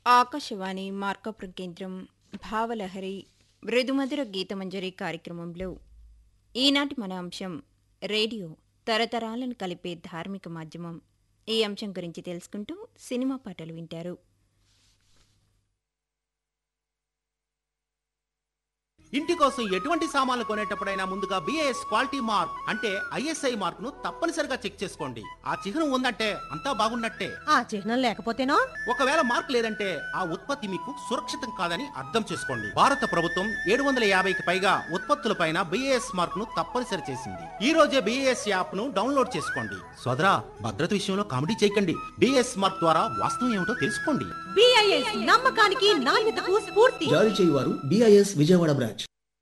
ఆకాశవాణి మార్కాపురం కేంద్రం భావలహరి మృదుమధుర గీతమంజరి కార్యక్రమంలో ఈనాటి మన అంశం రేడియో తరతరాలను కలిపే ధార్మిక మాధ్యమం ఈ అంశం గురించి తెలుసుకుంటూ సినిమా పాటలు వింటారు ఇంటి కోసం ఎటువంటి సామాన్లు కొనేటప్పుడైనా ముందుగా బిఏఎస్ క్వాలిటీ మార్క్ అంటే ఐఎస్ఐ మార్క్ ను తప్పనిసరిగా చెక్ చేసుకోండి ఆ చిహ్నం ఉందంటే అంతా బాగున్నట్టే ఆ చిహ్నం లేకపోతేనో ఒకవేళ మార్క్ లేదంటే ఆ ఉత్పత్తి మీకు సురక్షితం కాదని అర్థం చేసుకోండి భారత ప్రభుత్వం ఏడు వందల యాభైకి పైగా ఉత్పత్తులపైన బిఏఎస్ మార్క్ ను తప్పనిసరి చేసింది ఈ రోజే బిఏఎస్ యాప్ ను డౌన్లోడ్ చేసుకోండి సోదరా భద్రత విషయంలో కామెడీ చేయకండి బిఏఎస్ మార్క్ ద్వారా వాస్తవం ఏమిటో తెలుసుకోండి బిఐఎస్ నమ్మకానికి నాణ్యతకు స్ఫూర్తి జారీ చేయువారు డిఐఎస్ విజయవాడ బ్రాంచ్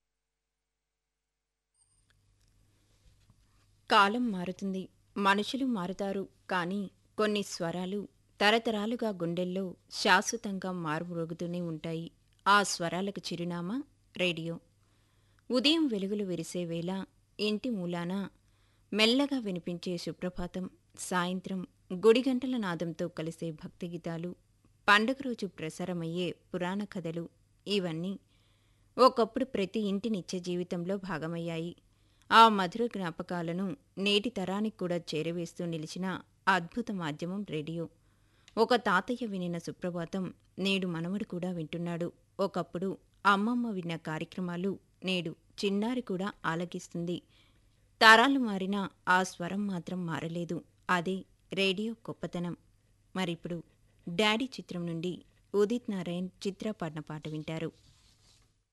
కాలం మారుతుంది మనుషులు మారుతారు కానీ కొన్ని స్వరాలు తరతరాలుగా గుండెల్లో శాశ్వతంగా మారుమ్రోగుతూనే ఉంటాయి ఆ స్వరాలకు చిరునామా రేడియో ఉదయం వెలుగులు విరిసే వేళ ఇంటి మూలాన మెల్లగా వినిపించే సుప్రభాతం సాయంత్రం గుడిగంటల నాదంతో కలిసే భక్తి గీతాలు పండుగ రోజు ప్రసారమయ్యే పురాణ కథలు ఇవన్నీ ఒకప్పుడు ప్రతి ఇంటి నిత్య జీవితంలో భాగమయ్యాయి ఆ మధుర జ్ఞాపకాలను నేటి తరానికి కూడా చేరవేస్తూ నిలిచిన అద్భుత మాధ్యమం రేడియో ఒక తాతయ్య వినిన సుప్రభాతం నేడు మనవడు కూడా వింటున్నాడు ఒకప్పుడు అమ్మమ్మ విన్న కార్యక్రమాలు నేడు చిన్నారి కూడా ఆలకిస్తుంది తరాలు మారినా ఆ స్వరం మాత్రం మారలేదు అదే రేడియో గొప్పతనం మరిప్పుడు డాడీ చిత్రం నుండి ఉదిత్ నారాయణ్ చిత్ర పాడిన పాట వింటారు